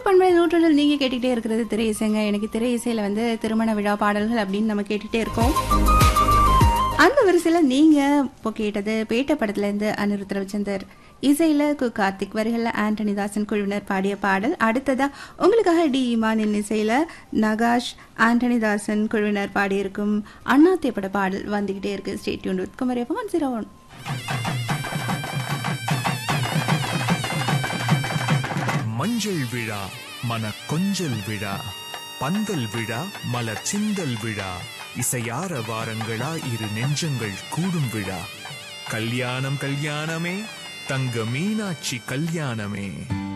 பண்பலை நூற்றொன்றில் நீங்க கேட்டுக்கிட்டே இருக்கிறது திரை இசைங்க எனக்கு திரை இசையில வந்து திருமண விழா பாடல்கள் அப்படின்னு நம்ம கேட்டுட்டே இருக்கோம் அந்த வரிசையில் நீங்க இப்போ கேட்டது பேட்ட படத்துல இருந்து அனிருத் ரவிச்சந்தர் இசையில கு கார்த்திக் வரிகள்ல ஆண்டனி தாசன் குழுவினர் பாடிய பாடல் அடுத்ததா உங்களுக்காக டி இமானின் இசையில நகாஷ் ஆண்டனி தாசன் குழுவினர் பாடியிருக்கும் அண்ணாத்தே பட பாடல் வந்துகிட்டே இருக்கு stay tuned with Kumari one zero one மஞ்சள் விழா மன கொஞ்சல் விழா பந்தல் விழா மலர் சிந்தல் விழா இசையார வாரங்களா இரு நெஞ்சங்கள் கூடும் விழா கல்யாணம் கல்யாணமே தங்க மீனாட்சி கல்யாணமே